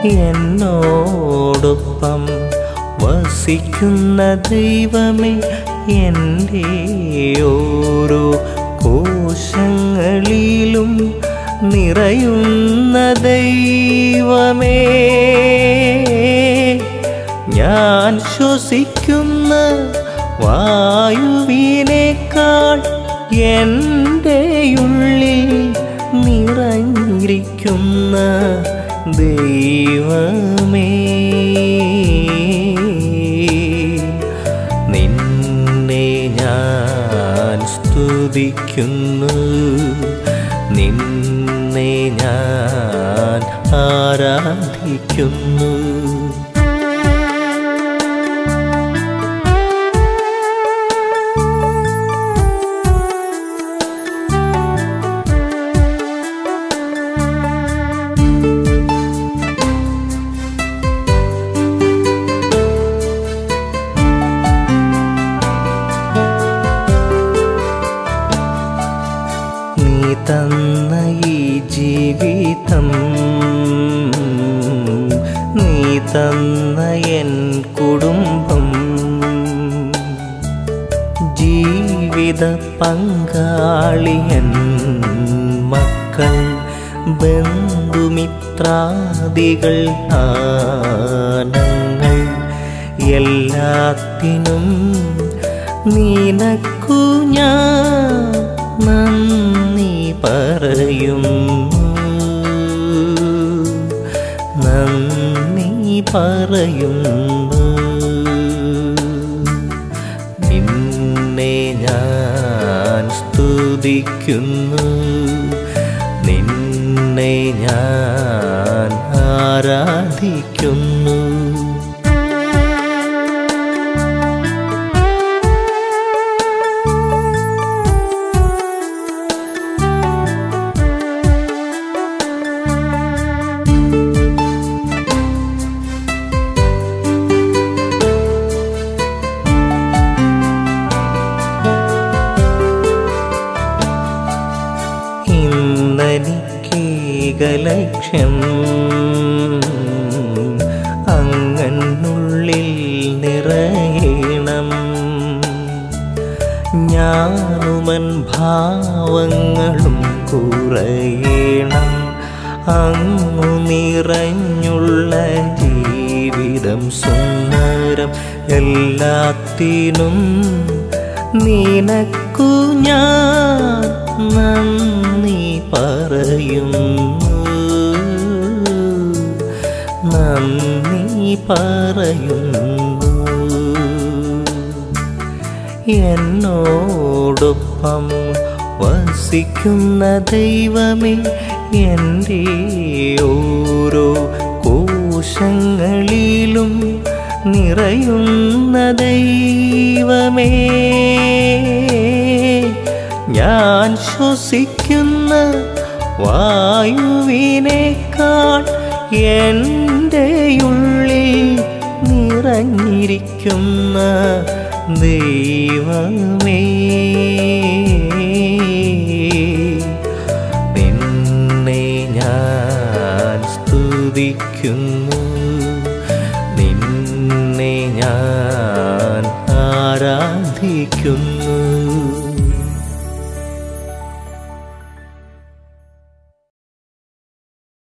എന്നോടൊപ്പം വസിക്കുന്ന ദൈവമേ എൻ്റെ ഓരോ കോശങ്ങളിലും നിറയുന്ന ദൈവമേ ഞാൻ ശ്വസിക്കുന്ന വായുവിനേക്കാൾ എൻ്റെ ഉള്ളിൽ നിറഞ്ഞിരിക്കുന്ന ദൈവമേ നിന്നെ ഞാൻ സ്തുതിക്കുന്നു നിന്നെ ഞാൻ ആരാധിക്കുന്നു നീ തന്ന ഈ ജീവിതം നീ തന്ന എൻ കുടുംബം ജീവിത പങ്കാളിയൻ മക്കൾ ബന്ധുമിത്രാദികൾ ആനങ്ങൾ എല്ലാത്തിനും നിനക്കു ഞാൻ നന്ദി പറയുന്നു നന്ദി പറയുന്നു നിന്നെ ഞാൻ സ്തുതിക്കുന്നു നിന്നെ ഞാൻ ആരാധിക്കുന്നു ഇന്നെനിക്കേകലക്ഷ്യം അങ്ങനുള്ളിൽ നിറയണം ഞാനുമൻ ഭാവങ്ങളും കുറയണം അങ്ങു നിറഞ്ഞുള്ള ജീവിതം സുന്ദരം എല്ലാത്തിനും നിനക്കു ഞാൻ നന്ദി പറയുന്നു നന്ദി പറയുന്നു എന്നോടൊപ്പം വസിക്കുന്ന ദൈവമേ എൻ്റെ ഓരോ കോശങ്ങളിലും നിറയുന്ന ദൈവമേ ഞാൻ ശ്വസിക്കുന്ന വായുവിനേക്കാൾ എൻ്റെ ഉള്ളിൽ നിറഞ്ഞിരിക്കുന്ന ദൈവമേ നിന്നെ ഞാൻ സ്തുതിക്കുന്നു നിന്നെ ഞാൻ ആരാധിക്കുന്നു